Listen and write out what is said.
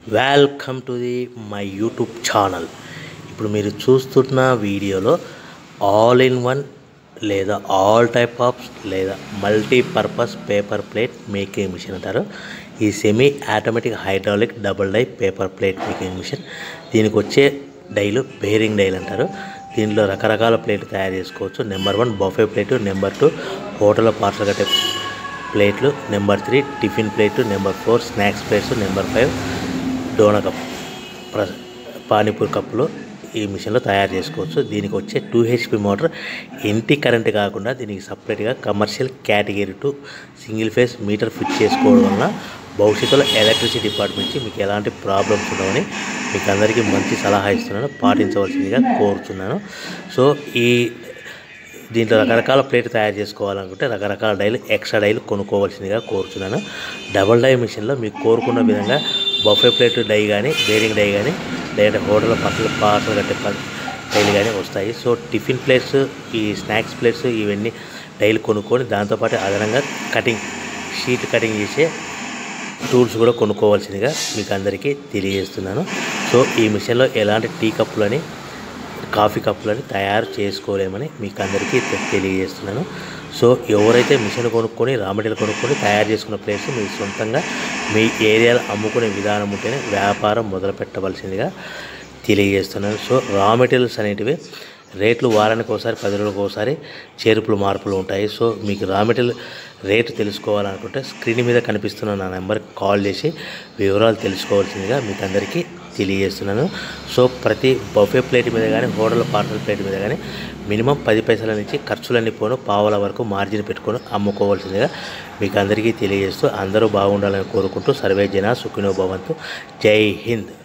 welcome to the my YouTube channel ఇప్పుడు మీరు చూస్తున్న వీడియోలో ఆల్ ఇన్ వన్ లేదా ఆల్ టైప్ ఆఫ్ లేదా multipurpose paper plate making machine అంటారు ఈ semi automatic hydraulic double die paper plate making machine దీనికి వచ్చే డైలు బేరింగ్ డైలు అంటారు దీనిలో రకరకాల ప్లేట్లు తయారు చేసుకోవచ్చు number one buffet plate number two hotel parcel కట్టే ప్లేట్లు number three tiffin plate number four snacks plates number five డోనా కప్ ప్ర పానీపూరి కప్పులు ఈ మిషన్లో తయారు చేసుకోవచ్చు దీనికి వచ్చే టూ హెచ్పి మోటార్ ఇంటి కరెంట్ కాకుండా దీనికి సపరేట్గా commercial category to single phase meter fit చేసుకోవడం వలన భవిష్యత్తులో ఎలక్ట్రిసిటీ డిపార్ట్మెంట్ నుంచి మీకు ఎలాంటి ప్రాబ్లమ్స్ ఉండవని మీకు అందరికీ మంచి సలహా ఇస్తున్నాను పాటించవలసిందిగా కోరుతున్నాను సో ఈ దీంట్లో రకరకాల ప్లేట్ తయారు చేసుకోవాలనుకుంటే రకరకాల డైలు ఎక్స్ట్రా డైలు కొనుక్కోవాల్సిందిగా కోరుతున్నాను డబల్ డై మిషన్లో మీకు కోరుకున్న విధంగా బఫే ప్లేట్ డై కానీ బేరింగ్ డై కానీ లేదంటే హోటల్ పక్కల పార్సల్ కట్టే ప- డైలు కానీ వస్తాయి సో టిఫిన్ ప్లేట్స్ ఈ స్నాక్స్ ప్లేట్స్ ఇవన్నీ డైలు కొనుక్కొని దాంతోపాటు అదనంగా కటింగ్ షీట్ కటింగ్ చేసే టూల్స్ కూడా కొనుక్కోవాల్సిందిగా మీకు అందరికీ తెలియజేస్తున్నాను సో ఈ మిషన్లో ఎలాంటి టీ కప్పులని కాఫీ కప్పులని తయారు చేసుకోలేమని మీకు అందరికీ తె- తెలియజేస్తున్నాను సో ఎవరైతే మిషన్ కొనుక్కొని రా మెటీరియల్ కొనుక్కొని తయారు చేసుకున్న ప్లేస్ మీ సొంతంగా మీ ఏరియాలో అమ్ముకునే విధానం ఉంటేనే వ్యాపారం మొదలు పెట్టవలసిందిగా తెలియజేస్తున్నాను సో రా మెటీరియల్స్ అనేటివి రేట్లు వారానికి ఒకసారి పది రోజులకు ఒకసారి చేర్పులు మార్పులు ఉంటాయి సో మీకు రా మెటీరియల్ రేటు తెలుసుకోవాలనుకుంటే స్క్రీన్ మీద కనిపిస్తున్న నా నెంబర్కి కాల్ చేసి వివరాలు తెలుసుకోవాల్సిందిగా మీకు అందరికీ తెలియజేస్తున్నాను సో ప్రతి బఫే ప్లేట్ మీద కానీ హోటల్ పార్సల్ ప్లేట్ మీద కానీ మినిమం పది పైసల నుంచి ఖర్చులన్నీ పోను పావుల వరకు మార్జిన్ పెట్టుకొని అమ్ముకోవాల్సిందిగా మీకు అందరికీ తెలియజేస్తూ అందరూ బాగుండాలని కోరుకుంటూ సర్వే జన సుఖినో భవంతు జై హింద్